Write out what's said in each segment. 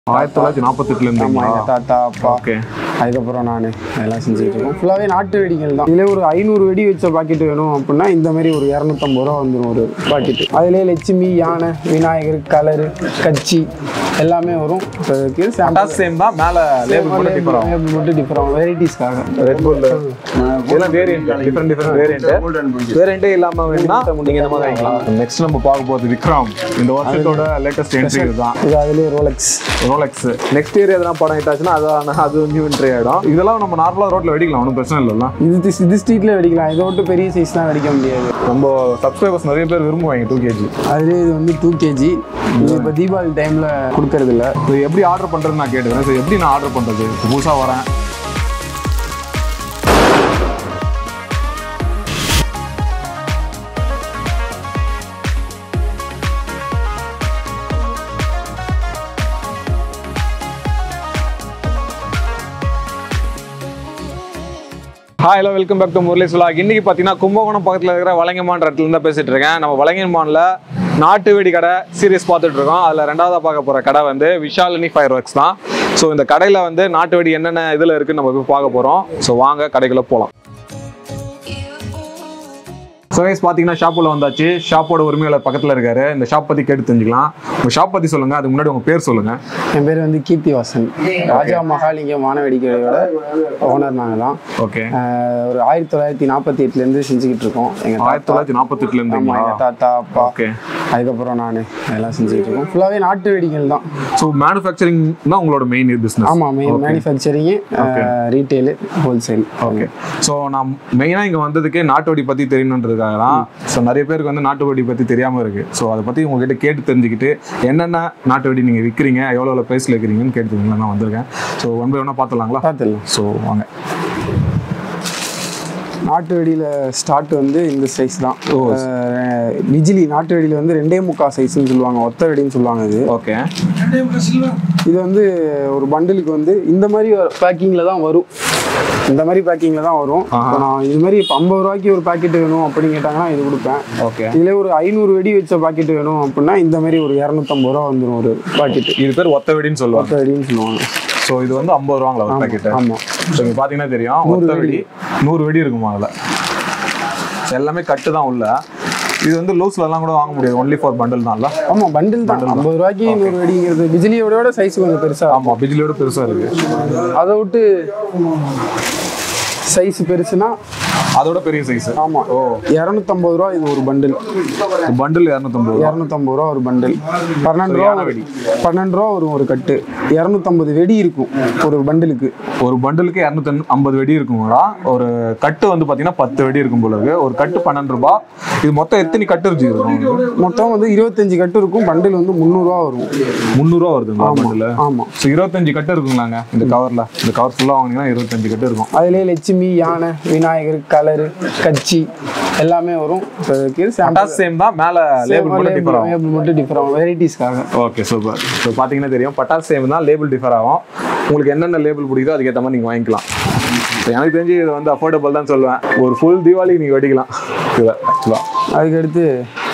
ஆயிரத்தி தொள்ளாயிரத்தி நாற்பத்தெட்டுல ஆமாம் இருந்தீங்களா எங்கள் தாத்தா அப்பா ஓகே அதுக்கப்புறம் நான் எல்லாம் செஞ்சுட்டு இருக்கோம் ஃபுல்லாகவே நாட்டு வெடிகள் தான் இதில் ஒரு ஐநூறு வெடி வச்ச பாக்கெட் வேணும் அப்படின்னா இந்த மாதிரி ஒரு இரநூத்தம்பது ரூபா வந்துடும் ஒரு பாக்கெட்டு அதிலே லட்சுமி யானை விநாயகர் கலரு கச்சி எல்லாமே வரும் இப்போ இதுக்கு பட்டாசு சேம் தான் மேல லேபிள் போட்டு டிஃபர் ஆகும் சாம்பிள் மட்டும் டிஃபரெண்ட் வெரைட்டிஸ்க்காக ரெட் புல் இதெல்லாம் வேரியன்ட் டிஃபரெண்ட் டிஃபரெண்ட் வேரியன்ட் வேரியண்டே இல்லாம வேணும்னா நீங்க இந்த மாதிரி வாங்கிக்கலாம் நெக்ஸ்ட் நம்ம பார்க்க போறது விக்ரம் இந்த வருஷத்தோட லேட்டஸ்ட் என்ட்ரி இதுதான் இது அதிலே ரோலெக்ஸ் ரோலெக்ஸ் நெக்ஸ்ட் இயர் எதனா படம் ஹிட்டாச்சுன்னா அதான் அது நியூ என்ட்ரி ஆயிடும் இதெல்லாம் நம்ம நார்மலா ரோட்ல வெடிக்கலாம் ஒன்றும் பிரச்சனை இல்லைல்ல இது இது ஸ்ட்ரீட்டில் வெடிக்கலாம் இதை விட்டு பெரிய சைஸ் தான் வெடிக்க முடியாது நம்ம சப்ஸ்கிரைபர்ஸ் நிறைய பேர் விரும்புவாங்க டூ கேஜி அதுலேயே இது வந்து டூ கேஜி இது இப்போ தீபாவளி டைமில் கொடுக்கறது இல்ல இது எப்படி ஆர்டர் பண்றதுன்னு நான் கேட்டுக்கிறேன் ஸோ எப்படி நான் ஆர்டர் பண்றது புதுசா வரேன் hi hello welcome back to Murali Sulak இன்னைக்கு பார்த்தீங்கன்னா கும்பகோணம் பக்கத்தில் இருக்கிற வலங்கமான் இடத்துல இருந்து பேசிட்டு இருக்கேன் நம்ம வலங்கமான்ல நாட்டு வெடி கடை சீரியஸ் பார்த்துட்டு இருக்கோம் அதில் ரெண்டாவதாக பார்க்க போகிற கடை வந்து விஷாலினி ஃபயர் ஒர்க்ஸ் தான் ஸோ இந்த கடையில் வந்து நாட்டு வெடி என்னென்ன இதில் இருக்குன்னு நம்ம போய் பார்க்க போகிறோம் ஸோ வாங்க கடைக்குள்ளே போகலாம் ஸோ கைஸ் பார்த்தீங்கன்னா ஷாப்புள்ள வந்தாச்சு ஷாப்போட உரிமையாளர் பக்கத்தில் இருக்காரு இந்த ஷாப் பற்றி கேட்டு தெரிஞ்சுக்கலாம் உங்கள் ஷாப் பற்றி சொல்லுங்கள் அதுக்கு முன்னாடி உங்கள் பேர் சொல்லுங்கள் என் பேர் வந்து கீர்த்திவாசன் ராஜா மகாலிங்கம் வானவெடிக்கையோட ஓனர் நாங்கள் தான் ஓகே ஆஹ் ஒரு ஆயிரத்தி தொள்ளாயிரத்தி நாற்பத்தி எட்டுலேருந்து செஞ்சுக்கிட்டு இருக்கோம் எங்கள் ஆயிரத்தி தொள்ளாயிரத்தி நாற்பத்தெட்டுல ஆமாம் இருந்தீங்களா எங்கள் தாத்தா அப்பா ஓகே அதுக்கப்புறம் நான் எல்லாம் செஞ்சுக்கிட்டு இருக்கோம் ஃபுல்லாகவே நாட்டு வெடிகள் தான் ஸோ மேனுஃபேக்சரிங் தான் உங்களோட மெயின் பிஸ்னஸ் ஆமாம் manufacturing retail wholesale okay so நான் மெயினாக இங்கே வந்ததுக்கே நாட்டு வெடி பற்றி தெரியணுன்றதுக்காக தான் ஸோ நிறைய பேருக்கு வந்து நாட்டு வெடி பற்றி தெரியாமல் இருக்குது ஸோ அதை பற்றி உங்ககிட்ட கேட்டு தெரிஞ்சுக்கிட்டு என்னென்ன நாட்டு வெடி நீங்கள் விற்கிறீங்க எவ்வளோ எவ்வளோ ப்ரைஸில் விற்கிறீங்கன்னு கேட்டு தெரிஞ்சுக்கலாம் நான் வந்திருக்கேன் ஸோ ஒன் பை ஒன்னாக பார்த்துலாங்களா பார்த்துடலாம் ஸோ வாங்க நாட்டு வெடியில் ஸ்டார்ட் வந்து இந்த சைஸ் தான் ஆஹ் பிஜிலி நாட்டு வெடியில் வந்து ரெண்டே முக்கால் சைஸ்னு சொல்லுவாங்க ஒத்த வெடின்னு சொல்லுவாங்க இது ஓகே இது வந்து ஒரு பண்டிலுக்கு வந்து இந்த மாதிரி பேக்கிங்கில் தான் வரும் இந்த மாதிரி பேக்கிங்கில் தான் வரும் இப்போ நான் இது மாதிரி இப்போ ஐம்பது ரூபாய்க்கு ஒரு பாக்கெட் வேணும் அப்படின்னு கேட்டாங்கன்னா இது கொடுப்பேன் ஓகே இதில் ஒரு ஐநூறு வெடி வச்ச பாக்கெட் வேணும் அப்படின்னா இந்த மாதிரி ஒரு இரநூத்தம்பது ரூபா வந்துடும் ஒரு பாக்கெட் இது பேர் ஒத்த வெடின்னு சொல்லுவாங்க ஒத்த வெடின்னு சொல்லுவாங்க ஸோ இது வந்து ஐம்பது ரூபாங்களா ஒரு பேக்கெட் ஆமாம் ஸோ இங்கே பார்த்தீங்கன்னா தெரியும் ஒத்த வெடி நூறு வெடி இருக்குமா அதில் எல்லாமே கட்டு தான் உள்ள இது வந்து லூஸ்லலாம் கூட வாங்க முடியாது ஒன்லி ஃபார் பண்டில் தான்ல ஆமாம் பண்டில் தான் ஐம்பது ரூபாய்க்கு நூறு வெடிங்கிறது பிஜிலியோட சைஸ் கொஞ்சம் பெருசாக ஆமாம் பிஜிலியோட பெருசாக இருக்குது அதை விட்டு சைஸ் பெருசுனா அதோட பெரிய சைஸ் ஆமாம் ஓ இரநூத்தம்பது ரூபா இது ஒரு பண்டில் பண்டில் இரநூத்தம்பது ரூபா இரநூத்தம்பது ரூபா ஒரு பண்டில் பன்னெண்டு ரூபா யானை வெடி. பன்னெண்டு ரூபா வரும் ஒரு கட்டு இரநூத்தம்பது வெடி இருக்கும் ஒரு பண்டிலுக்கு ஒரு பண்டிலுக்கு இரநூத்தி ஐம்பது வெடி இருக்குங்களா ஒரு கட்டு வந்து பார்த்தீங்கன்னா பத்து வெடி இருக்கும் போல இருக்கு ஒரு கட்டு பன்னெண்டு ரூபாய் இது மொத்தம் எத்தனை கட்டு இருக்கு இருக்கும் மொத்தம் வந்து இருபத்தஞ்சு கட்டு இருக்கும் பண்டில் வந்து முந்நூறுரூவா வரும் முந்நூறுரூவா வருதுங்களா பண்டில் ஆமாம் ஸோ இருபத்தஞ்சு கட்டு இருக்குங்களாங்க இந்த கவரில் இந்த கவர் ஃபுல்லாக வாங்கினீங்கன்னா இருபத்தஞ்சு கட்டு இருக்கும் அதிலே லட்சுமி யானை விநாயகர் கலரு கச்சி எல்லாமே வரும் இப்போ இதுக்கு சாம்பிள் பட்டாசு சேம் தான் மேலே லேபிள் போட்டு டிஃபர் ஆகும் மட்டும் டிஃபரெண்ட் வெரைட்டிஸ்க்காக ஓகே சூப்பர் ஸோ பார்த்தீங்கன்னா தெரியும் பட்டாசு சேம் தான் லேபிள் டிஃபர் ஆகும் உங்களுக்கு என்னென்ன லேபிள் பிடிக்குதோ அதுக்கேற்ற மாதிரி நீங்கள் வாங்கிக்கலாம் So, எனக்கு தெரிஞ்சு இது வந்து அஃபோர்டபுள் தான் சொல்லுவேன் ஒரு ஃபுல் தீபாவளி நீங்கள் வெடிக்கலாம் இதை ஆக்சுவலாக அதுக்கடுத்து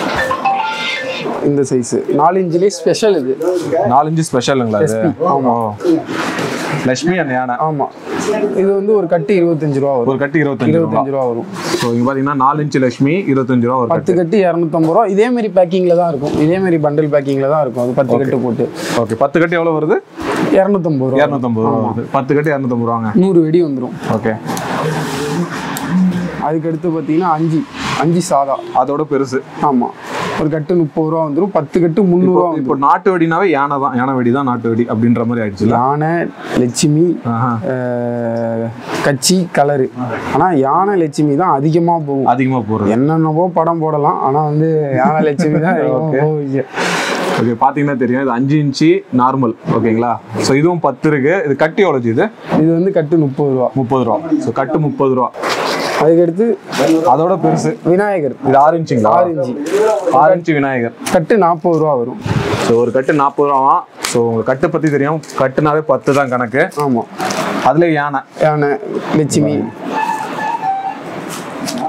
இந்த சைஸு நாலு இன்ச்சிலே ஸ்பெஷல் இது நாலஞ்சு ஸ்பெஷலுங்களா இது ஆமாம் லக்ஷ்மி அண்ட் யானை ஆமாம் இது வந்து ஒரு கட்டு இருபத்தஞ்சு ரூபா வரும் ஒரு கட்டு இருபத்தஞ்சு ரூபா இருபத்தஞ்சு ரூபா வரும் ஸோ இங்கே பார்த்தீங்கன்னா நாலு இன்ச்சு லக்ஷ்மி இருபத்தஞ்சு ரூபா ஒரு கட்டு பத்து கட்டு இரநூத்தம்பது ரூபா இதே மாதிரி பேக்கிங்கில் தான் இருக்கும் இதே மாதிரி பண்டில் பேக்கிங்கில் தான் இருக்கும் அது பத்து கட்டு போட்டு ஓகே பத்து கட்டு எவ்வளோ வருது இரநூத்தம்பது ரூபா இரநூத்தம்பது ரூபா வருது பத்து கட்டு இரநூத்தம்பது ரூபாங்க நூறு வெடி வந்துடும் ஓகே அதுக்கடுத்து பார்த்தீங்கன்னா அஞ்சு அஞ்சு சாதா அதோட பெருசு ஆமாம் ஒரு கட்டு முப்பது ரூபா வந்துடும் பத்து கட்டு முந்நூறுரூவா இப்போ நாட்டு வெடினாவே யானை தான் யானை வெடி தான் நாட்டு வெடி அப்படின்ற மாதிரி ஆயிடுச்சுல யானை லட்சுமி ஆஹா அஹ், கச்சி கலரு ஆனால் யானை லட்சுமி தான் அதிகமாக போகும் அதிகமாக போகிறது என்னென்னவோ படம் போடலாம் ஆனால் வந்து யானை லட்சுமி தான் அதிகமா போகுது ஓகே பார்த்தீங்கன்னா தெரியும் இது அஞ்சு இன்ச்சு நார்மல் ஓகேங்களா ஸோ இதுவும் பத்து இருக்கு இது கட்டி எவ்வளோ இது இது வந்து கட்டு முப்பது ரூபா முப்பது ரூபா ஸோ கட்டு முப்பது ரூபா அதுக்கடுத்து அதோட பெருசு விநாயகர் இது ஆறு இன்ச்சுங்களா ஆறு இன்ச்சு ஆறு இன்ச்சு விநாயகர் கட்டு நாற்பது ரூபா வரும் ஸோ ஒரு கட்டு நாற்பது ரூபாவா ஸோ உங்களுக்கு கட்டு பற்றி தெரியும் கட்டுனாவே பத்து தான் கணக்கு ஆமாம் அதுல யானை யானை லட்சுமி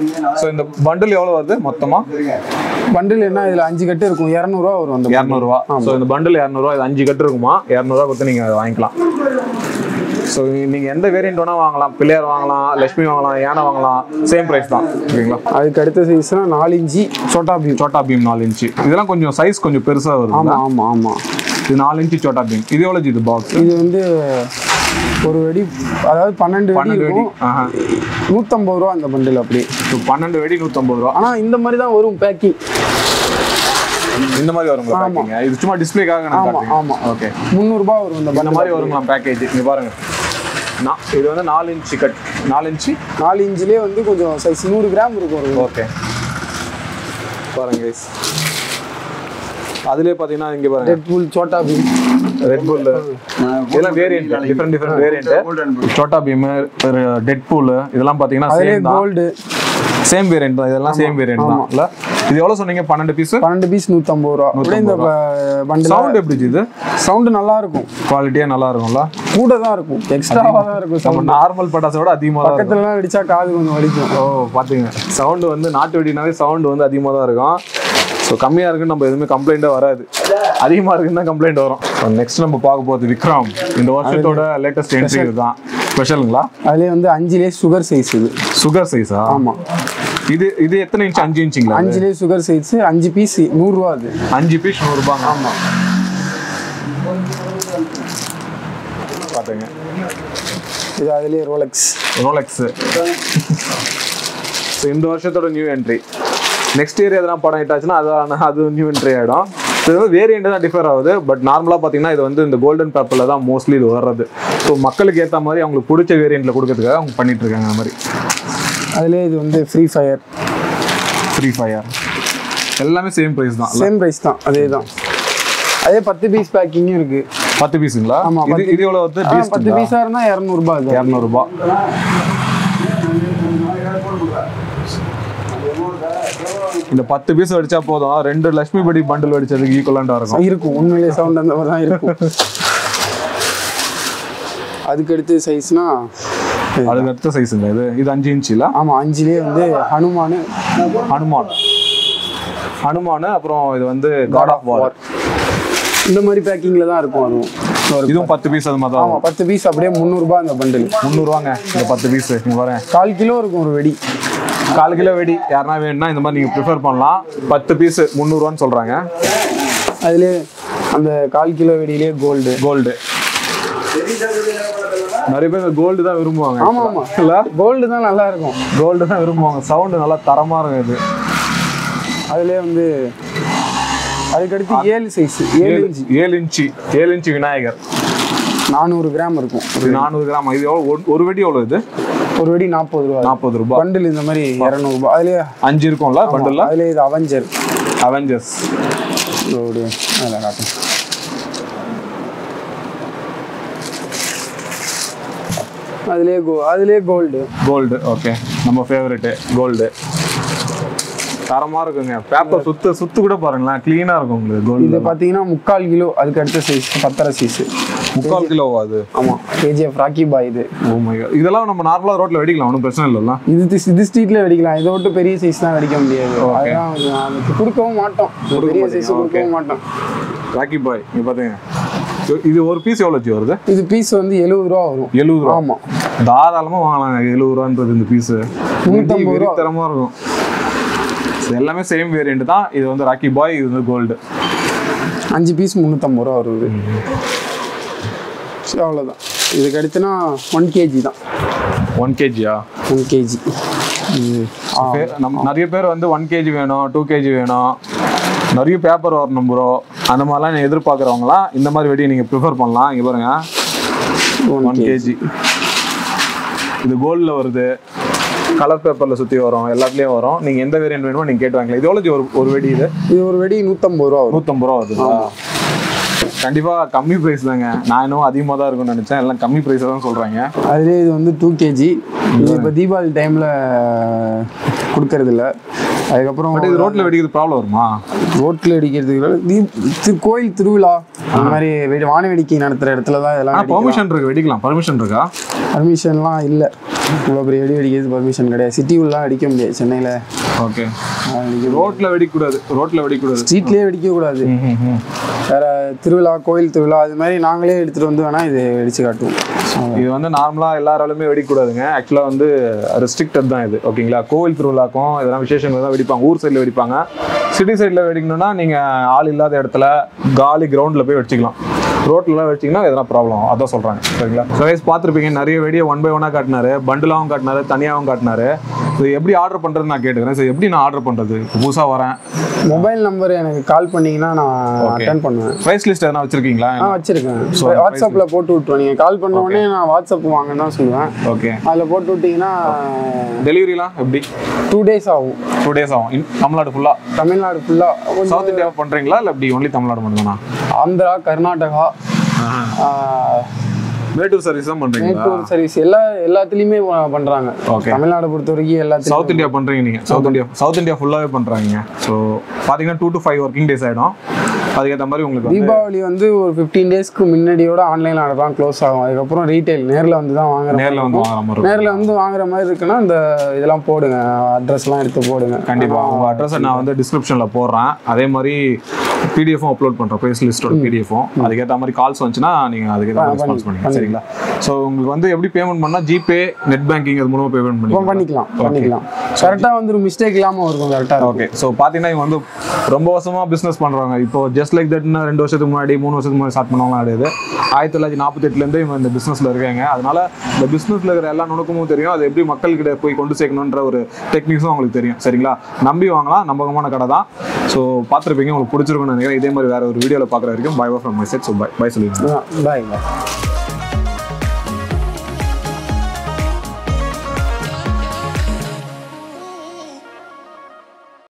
ஸோ இந்த பண்டில் எவ்வளோ வருது மொத்தமாக பண்டில் என்ன இதில் அஞ்சு கட்டு இருக்கும் இரநூறுவா வரும் அந்த bundle. இரநூறுவா ஸோ இந்த பண்டில் இரநூறுவா இது அஞ்சு கட்டு இருக்குமா இரநூறுவா கொடுத்து நீங்கள் வாங்கிக்கலாம் ஸோ நீங்கள் எந்த வேரியன்ட் வேணால் வாங்கலாம் பிள்ளையார் வாங்கலாம் லட்சுமி வாங்கலாம் யானை வாங்கலாம் சேம் ப்ரைஸ் தான் ஓகேங்களா அதுக்கு அடுத்த சைஸ்னா நாலு இன்ச்சி சோட்டா பீம் சோட்டா பீம் நாலு இன்ச்சு இதெல்லாம் கொஞ்சம் சைஸ் கொஞ்சம் பெருசாக வருது ஆமாம் ஆமாம் ஆமாம் இது நாலு இன்ச்சு சோட்டா பீம் இது எவ்வளோ இது பாக்ஸ் இது வந்து ஒரு வெடி அதாவது பன்னெண்டு வெடி பன்னெண்டு வெடி இருக்கும் ஆஹா நூற்றம்பது ரூபா அந்த பண்டில் அப்படி ஸோ பன்னெண்டு வெடி நூற்றம்பது ரூபா ஆனால் இந்த மாதிரி தான் வரும் பேக்கிங் இந்த மாதிரி வருங்களா பேக்கிங்க இது சும்மா டிஸ்பிளேக்காக நான் ஆமாம் காட்டுறேன் ஆமாம் ஓகே முந்நூறுபா வரும் இந்த இந்த பண்டில் மாதிரி வருங்களா பேக்கேஜ் இங்கே பாருங்க நான் இது வந்து நாலு இன்ச்சு கட் நாலு இன்ச்சு நாலு இன்ச்சிலே வந்து கொஞ்சம் சைஸ் நூறு கிராம் இருக்கும் ஒரு ஓகே பாருங்க guys. அதுலயே பாத்தீங்கன்னா இங்க பாருங்க Red Bull Chhota Bheem Red Bull இதெல்லாம் variant different different variant Chhota Bheem Deadpool இதெல்லாம் பாத்தீங்கன்னா அதுலேயே சேம் தான் கோல்டு சேம் வேரியன்ட் தான் இதெல்லாம் சேம் வேரியன்ட் தான் இல்ல இது எவ்வளவு சொன்னீங்க பன்னெண்டு பீஸ் பன்னெண்டு பீஸ் நூற்றம்பது ரூபா அப்படியே இந்த பண்டில் சவுண்ட் எப்படி இது சவுண்டு நல்லா இருக்கும் குவாலிட்டியா நல்லா இருக்கும்ல கூட தான் இருக்கும் எக்ஸ்ட்ராவாக தான் இருக்கும் நம்ம சவுண்ட் நார்மல் பட்டாசை விட அதிகமாக தான் இருக்கும் பக்கத்துலலாம் அடிச்சா காது கொஞ்சம் வலிக்கும் ஓ பாத்துங்க சவுண்ட் வந்து நாட்டு வெடினாவே சவுண்ட் வந்து அதிகமாக தான் இருக்கும் ஸோ கம்மியாக இருக்குன்னு நம்ம எதுவுமே கம்ப்ளைண்ட்டே வராது அதிகமாக இருக்குன்னு தான் கம்ப்ளைண்ட் வரும் நெக்ஸ்ட் நம்ம பார்க்க போகிறது விக்ரம் இந்த வருஷத்தோட லேட்டஸ்ட் என்ட்ரி இதுதான் ஸ்பெஷலுங்களா அதுலேயே வந்து அஞ்சுலேயே சுகர் சைஸ் இது சுகர் சைஸா ஆமாம் இது இது எத்தனை இன்ச் அஞ்சு இன்ச்சுங்களா இது? அஞ்சுலேயே சுகர் சைஸ் அஞ்சு பீஸ் நூறுரூவா அது அஞ்சு பீஸ் நூறுரூபாங்க ஆமாம் பார்த்துங்க இது அதுலேயே ரோலெக்ஸ் ரோலெக்ஸு ஸோ இந்த வருஷத்தோட நியூ என்ட்ரி நெக்ஸ்ட் இயர் எதனா படம் ஹிட் ஆச்சுன்னா அது அது நியூ என்ட்ரி ஆகிடும் இது வந்து வேரியண்ட் தான் டிஃபர் ஆகுது பட் நார்மலாக பார்த்தீங்கன்னா இது வந்து இந்த கோல்டன் பேப்பரில் தான் மோஸ்ட்லி இது வர்றது ஸோ மக்களுக்கு ஏற்ற மாதிரி அவங்களுக்கு பிடிச்ச வேரியண்ட்டில் கொடுக்கறதுக்காக அவங்க பண்ணிட்டு இருக்காங்க அந்த மாதிரி அதுலேயே இது வந்து ஃப்ரீ ஃபயர் ஃப்ரீ ஃபயர் எல்லாமே சேம் ப்ரைஸ் தான் சேம் ப்ரைஸ் தான் அதே தான் அதே பத்து பீஸ் பேக்கிங்கும் இருக்கு பத்து பீஸுங்களா ஆமா, இது பத்து- இது எவ்வளோ வந்து ஆ, பத்து பீஸாக இருந்தால் இரநூறுபா அது இரநூறுபா இந்த பத்து பீஸ் அடிச்சா போதும் ரெண்டு லட்சுமி படி பண்டில் அடிச்சதுக்கு ஈக்குவலாண்டா இருக்கும் இருக்கும் உண்மையிலேயே சவுண்ட் அந்த மாதிரி தான் இருக்கும் அதுக்கு அடுத்து சைஸ்னா அதுக்கு அடுத்த சைஸுங்க இது இது அஞ்சு இன்ச்சுல ஆமாம் அஞ்சுலேயே வந்து ஹனுமான் ஹனுமான் ஹனுமான் அப்புறம் இது வந்து காட் ஆஃப் வார் இந்த மாதிரி பேக்கிங்கில் தான் இருக்கும் அதுவும் ஒரு இதுவும் பத்து பீஸ் அது மாதிரி தான் ஆமாம் பத்து பீஸ் அப்படியே முந்நூறுபா அந்த பண்டில் முந்நூறுவாங்க இந்த பத்து பீஸ் இங்க வரேன் கால் கிலோ இருக்கும் ஒரு வெடி கால் கிலோ வெடி யாருனா வேணும்னா இந்த மாதிரி நீங்க ப்ரிஃபர் பண்ணலாம் பத்து பீஸ் முந்நூறுவான்னு சொல்றாங்க அதுலேயே அந்த கால் கிலோ வெடியிலே கோல்டு கோல்டு நிறைய பேர் கோல்டு தான் விரும்புவாங்க ஆமாம் ஆமாம் இல்ல கோல்டு தான் நல்லா இருக்கும் கோல்டு தான் விரும்புவாங்க சவுண்டு நல்லா தரமா இருக்கும் இது அதுலேயே வந்து அதுக்கடுத்து ஏழு சைஸ் ஏழு ஏழு இன்ச்சு ஏழு இன்ச்சு ஏழு இன்ச்சு விநாயகர் நானூறு கிராம் இருக்கும் இது நானூறு கிராம் இது எவ்வளோ ஒரு- ஒரு வெடி எவ்வளோ இது ஒரு வெடி நாற்பது ரூபா நாற்பது ரூபாய் பண்டில் இந்த மாதிரி இரநூறுபா அதுலேயே அஞ்சு இருக்கும்ல பண்டில் அதுலேயே இது அவெஞ்சர் அவெஞ்சர்ஸ் ஒரு அதில் காட்டும் அதுலேயே கோ அதுலேயே கோல்டு கோல்டு ஓகே நம்ம ஃபேவரெட்டு கோல்டு தரமா இருக்குங்க பேப்பர் சுத்து சுத்து கூட பாருங்களேன் க்ளீனா இருக்கும் உங்களுக்கு இது கோல்டு பார்த்தீங்கன்னா முக்கால் கிலோ அதுக்கு அடுத்த சைஸ் பத்தரை சைஸ் முக்கால் கிலோவா அது ஆமாம் கேஜிஎஃப் ராக்கி பாய் இது ஓ மை காட் இதெல்லாம் நம்ம நார்மலா ரோட்ல வெடிக்கலாம் ஒன்றும் பிரச்சனை இல்லைல்ல இது தி- இது ஸ்ட்ரீட்ல வெடிக்கலாம் இதை விட்டு பெரிய சைஸ் தான் வெடிக்க முடியாது அதெல்லாம் கொஞ்சம் அதுக்கு கொடுக்கவும் மாட்டோம் இது பெரிய சைஸ் கொடுக்கவும் மாட்டோம் ராக்கி பாய் இங்க பாத்தீங்க இது- இது ஒரு பீஸ் எவ்வளோ வச்சு வருது இது பீஸ் வந்து எழுபது ரூபா வரும் எழுபது ரூபா ஆமாம் தாராளமா வாங்கலாங்க எழுபது ரூபான்றது இந்த பீஸ் முந்நூத்தம்பது ரூபா. தரமா இருக்கும் So, எல்லாமே சேம் வேரியண்ட் தான் இது வந்து ராக்கி பாய் இது வந்து கோல்டு அஞ்சு பீஸ் முந்நூற்றம்பது ரூபா வருது சரி அவ்வளோதான் இதுக்கு அடுத்துனா ஒன் கேஜி தான் ஒன் கேஜியா ஒன் கேஜி நம்ம நிறைய பேர் வந்து ஒன் கேஜி வேணும் டூ கேஜி வேணும் நிறைய பேப்பர் வரணும் ப்ரோ அந்த மாதிரிலாம் நீ எதிர்பார்க்குறவங்களாம் இந்த மாதிரி வெடி நீங்கள் ப்ரிஃபர் பண்ணலாம் இங்கே பாருங்க ஒன் ஒன் கேஜி இது கோல்டில் வருது கலர் பேப்பரில் சுற்றி வரும் எல்லாத்துலேயும் வரும் நீங்கள் எந்த வேரியன்ட் வேணுமோ நீங்கள் கேட்டு வாங்கலாம் இது எவ்வளோ ஒரு ஒரு வெடி இது இது ஒரு வெடி நூற்றம்பது ரூபா வரும் நூற்றம்பது ரூபா வருதுங்களா கண்டிப்பாக கம்மி ப்ரைஸ் தாங்க நான் இன்னும் அதிகமாக தான் இருக்கும்னு நினச்சேன் எல்லாம் கம்மி ப்ரைஸாக தான் சொல்கிறாங்க அதுலேயே இது வந்து டூ கேஜி இது இப்போ தீபாவளி டைமில் கொடுக்கறது இல்ல அதுக்கப்புறம் பட் இது ரோட்டில் வெடிக்கிறது ப்ராப்ளம் வருமா ரோட்டில் அடிக்கிறதுக்கு பதிலா தீ தி- கோயில் திருவிழா அந்த மாதிரி வெடி வான வேடிக்கை நடத்துகிற இடத்துல தான் ஆனால் இதெல்லாம் பெர்மிஷன் இருக்கு வெடிக்கலாம் பர்மிஷன் இருக்கா பர்மிஷன்லாம் இல்லை இவ்வளோ பெரிய வெடி வெடிக்கிறது பர்மிஷன் கிடையாது சிட்டி உள்ள அடிக்க முடியாது சென்னையில் ஓகே ரோட்ல வெடிக்கக்கூடாது ரோட்ல வெடிக்கக்கூடாது ஸ்ட்ரீட்லேயே வெடிக்கக்கூடாது வேற திருவிழா கோயில் திருவிழா அது மாதிரி நாங்களே எடுத்துகிட்டு வந்து வேணால் இது வெடிச்சு காட்டுவோம் இது வந்து நார்மலா எல்லாராலுமே வெடிக்கக்கூடாதுங்க ஆக்சுவலா வந்து ரெஸ்ட்ரிக்டட் தான் இது ஓகேங்களா கோவில் திருவிழாக்கும் இதெல்லாம் விசேஷங்கள் தான் வெடிப்பாங்க ஊர் சைடில் வெடிப்பாங்க சிட்டி சைடில் வெடிக்கணும்னா நீங்க ஆள் இல்லாத இடத்துல காலி கிரவுண்டில் போய் வச்சுக்கலாம் ரோட்லலாம் வச்சிங்கன்னா எதனா ப்ராப்ளம் அதான் சொல்றாங்க சரிங்களா ஸோ கைஸ் பார்த்துருப்பீங்க நிறைய வெடியை ஒன் பை ஒன்னாக காட்டினாரு பண்டிலாவும் காட்டினாரு தனியாகவும் காட்டினாரு இது எப்படி ஆர்டர் பண்றதுன்னு நான் கேட்டுக்கிறேன் சரி எப்படி நான் ஆர்டர் பண்றது புதுசாக வரேன் மொபைல் நம்பர் எனக்கு கால் பண்ணீங்கன்னா நான் அட்டன் பண்ணுவேன் ப்ரைஸ் லிஸ்ட் எதனா வச்சிருக்கீங்களா ஆ வச்சிருக்கேன் வாட்ஸ்அப்பில் போட்டு விட்டுருவோம் நீங்கள் கால் பண்ண உடனே நான் வாட்ஸ்அப் வாங்கன்னு தான் சொல்லுவேன் ஓகே அதில் போட்டு விட்டீங்கன்னா டெலிவரிலாம் எப்படி டூ டேஸ் ஆகும் டூ டேஸ் ஆகும் இன்- தமிழ்நாடு ஃபுல்லா தமிழ்நாடு ஃபுல்லாக கொஞ்சம் சவுத் இந்தியா பண்றீங்களா இல்லை எப்படி ஒன்லி தமிழ்நாடு மட்டும்தானா ஆந்திரா கர்நாடகா மேட்டூர் சர்வீஸ் தான் பண்றீங்களா மேட்டூர் சர்வீஸ் எல்லா எல்லாத்துலேயுமே பண்ணுறாங்க Okay. தமிழ்நாடு பொறுத்த வரைக்கும் எல்லாத்துலையும் சவுத் இந்தியா பண்றீங்க நீங்க சவுத் இந்தியா சவுத் இந்தியா ஃபுல்லாவே பண்றாங்க ஸோ பாத்தீங்கன்னா two to five working days ஆயிடும் அதுக்கேற்ற மாதிரி உங்களுக்கு வந்து தீபாவளி வந்து ஒரு ஃபிஃப்டீன் டேஸ்க்கு முன்னாடியோட ஆன்லைனில் நடக்கலாம் க்ளோஸ் ஆகும் அதுக்கப்புறம் ரீட்டைல் நேரில் வந்து தான் வாங்குற மாதிரி நேர்ல வந்து இருக்கும். வாங்குற மாதிரி இருக்கும். நேரில் வந்து வாங்குற மாதிரி இருக்குன்னா இந்த இதெல்லாம் போடுங்க அட்ரஸ்லாம் எடுத்து போடுங்க கண்டிப்பா உங்க அட்ரஸை நான் வந்து டிஸ்கிரிப்ஷன்ல போடுறேன் அதே மாதிரி பிடிஎஃப்பும் அப்லோட் பண்றேன் ப்ரைஸ் லிஸ்டோட பிடிஎஃப்பும் அதுக்கேற்ற மாதிரி கால்ஸ் வந்துச்சுன்னா நீங்க அதுக்கேற்ற மாதிரி ரெஸ்பான்ஸ் பண்ணுங்க சரிங்களா ஸோ உங்களுக்கு வந்து எப்படி பேமெண்ட் பண்ணா ஜிபே நெட் பேங்கிங் அது மூலமா பேமெண்ட் இப்போ பண்ணி பண்ணிக்கலாம் பண்ணிக்கலாம் கரெக்டாக வந்து ஒரு மிஸ்டேக் இல்லாமல் இருக்கும் கரெக்டாக ஓகே ஸோ பார்த்தீங்கன்னா இவங்க வந்து ரொம்ப வருஷமா பிஸ்னஸ் பண்றாங்க இப்போ ஜஸ்ட் லைக் தட்னு ரெண்டு வருஷத்துக்கு முன்னாடி மூணு வருஷத்துக்கு முன்னாடி ஸ்டார்ட் பண்ணவங்களாம் கிடையாது ஆயிரத்தி தொள்ளாயிரத்தி நாற்பத்தெட்டுலேருந்து இவங்க இந்த பிஸ்னஸில் இருக்காங்க அதனால இந்த பிஸ்னஸில் இருக்கிற எல்லா நுணுக்கமும் தெரியும் அது எப்படி மக்கள்கிட்ட போய் கொண்டு சேர்க்கணுன்ற ஒரு டெக்னிக்ஸும் அவங்களுக்கு தெரியும் சரிங்களா நம்பி வாங்கலாம் நம்பகமான கடை தான் ஸோ பார்த்துருப்பீங்க உங்களுக்கு பிடிச்சிருக்கும்னு நினைக்கிறேன் இதே மாதிரி வேற ஒரு வீடியோவில் பார்க்குற வரைக்கும் bye from my set so bye bye சொல்லிடுங்க பாய் பாய்